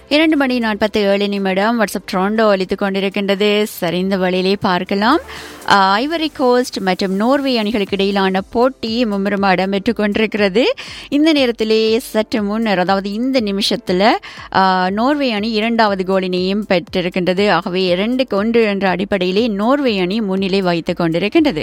இரண்டு மணி நாற்பத்தி ஏழு நிமிடம் வாட்ஸ்அப் ட்ரோண்டோ அளித்துக் கொண்டிருக்கின்றது சரிந்த வழியிலே பார்க்கலாம் ஆஹ், ஐவரி கோஸ்ட் மற்றும் நோர்வே அணிகளுக்கு இடையிலான போட்டி மும்முரமாக இடம்பெற்றுக் கொண்டிருக்கிறது இந்த நேரத்திலே சற்று முன்னர் அதாவது இந்த நிமிஷத்தில் நோர்வே அணி இரண்டாவது கோலினையும் பெற்றிருக்கின்றது ஆகவே இரண்டுக்கு ஒன்று என்ற அடிப்படையிலே நோர்வே அணி முன்னிலை வைத்துக் கொண்டிருக்கின்றது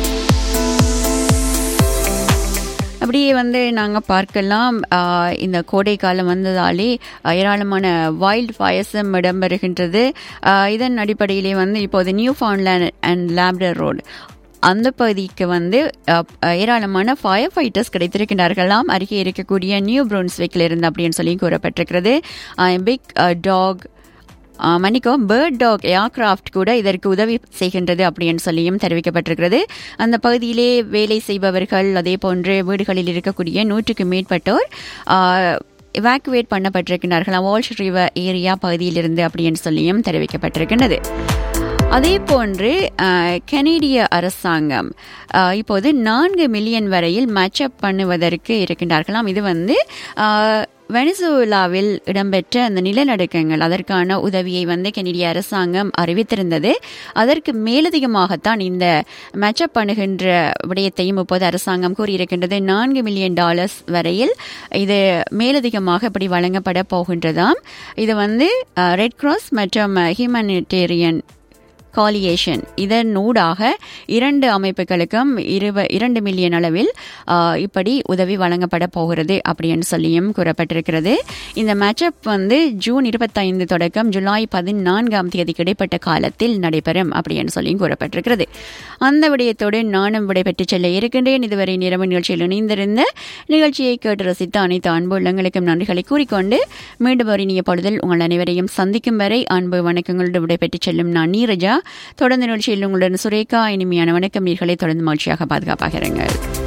அப்படியே வந்து நாங்கள் பார்க்கலாம் ஆஹ், இந்த கோடை காலம் வந்ததாலே ஆஹ், ஏராளமான வைல்ட் ஃபயர்ஸும் இடம்பெறுகின்றது ஆஹ், இதன் அடிப்படையிலே வந்து இப்போது Newfoundland and Labrador road அந்த பகுதிக்கு வந்து அஹ், ஏராளமான ஃபயர் ஃபைட்டர்ஸ் கிடைத்திருக்கின்றார்களாம் அருகே இருக்கக்கூடிய நியூ ப்ரூன்ஸ்விக்கில் இருந்து அப்படின்னு சொல்லி கூறப்பட்டிருக்கிறது பிக் டாக் மன்னிக்கோ பேர்ட் டாக் ஏர்கிராஃப்ட் கூட இதற்கு உதவி செய்கின்றது அப்படின்னு சொல்லியும் தெரிவிக்கப்பட்டிருக்கிறது அந்த பகுதியிலே வேலை செய்பவர்கள் அதே போன்று வீடுகளில் இருக்கக்கூடிய நூற்றுக்கு மேற்பட்டோர் எவாக்குவேட் பண்ணப்பட்டிருக்கிறார்களாம் வால்ஷ் ரிவர் ஏரியா பகுதியிலிருந்து அப்படின்னு சொல்லியும் தெரிவிக்கப்பட்டிருக்கின்றது அதே போன்று அஹ், கனேடிய அரசாங்கம் அஹ், இப்போது நான்கு மில்லியன் வரையில் மேட்சப் பண்ணுவதற்கு இருக்கின்றார்களாம் இது வந்து அஹ், வெனிசுலாவில் இடம்பெற்ற அந்த நிலநடுக்கங்கள் அதற்கான உதவியை வந்து கெனடிய அரசாங்கம் அறிவித்திருந்தது அதற்கு மேலதிகமாகத்தான் இந்த மேட்சப் பண்ணுகின்ற விடயத்தையும் இப்போது அரசாங்கம் கூறியிருக்கின்றது நான்கு மில்லியன் டாலர்ஸ் வரையில் இது மேலதிகமாக இப்படி வழங்கப்பட போகின்றதாம் இது வந்து ரெட் கிராஸ் மற்றும் ஹியூமனிடேரியன் காலியேஷன் இதன் ஊடாக இரண்டு அமைப்புகளுக்கும் இருவ இரண்டு மில்லியன் அளவில் ஆ, இப்படி உதவி வழங்கப்பட போகிறது அப்படின்னு சொல்லியும் கூறப்பட்டிருக்கிறது இந்த மேட்சப் வந்து ஜூன் இருபத்தைந்து தொடக்கம் ஜூலை பதினான்காம் தேதிக்கு இடைப்பட்ட காலத்தில் நடைபெறும் அப்படின்னு சொல்லியும் கூறப்பட்டிருக்கிறது அந்த விடயத்தோடு நானும் விடைபெற்று செல்ல இருக்கின்றேன் இதுவரை நிறவு நிகழ்ச்சியில் இணைந்திருந்த நிகழ்ச்சியை கேட்டு ரசித்த அனைத்து அன்பு உள்ளங்களுக்கும் நன்றிகளை கூறிக்கொண்டு மீண்டும் ஒரு இனிய பொழுதில் உங்கள் அனைவரையும் சந்திக்கும் வரை அன்பு வணக்கங்களோடு விடைபெற்று செல்லும் நான் நீரஜா தொடர்ந்து நிகழ்ச்சியில் உங்களுடன் சுரேகா இனிமையான வணக்கம் நீர்களை தொடர்ந்து மகிழ்ச்சியாக பாதுகாப்பாக இருங்கள்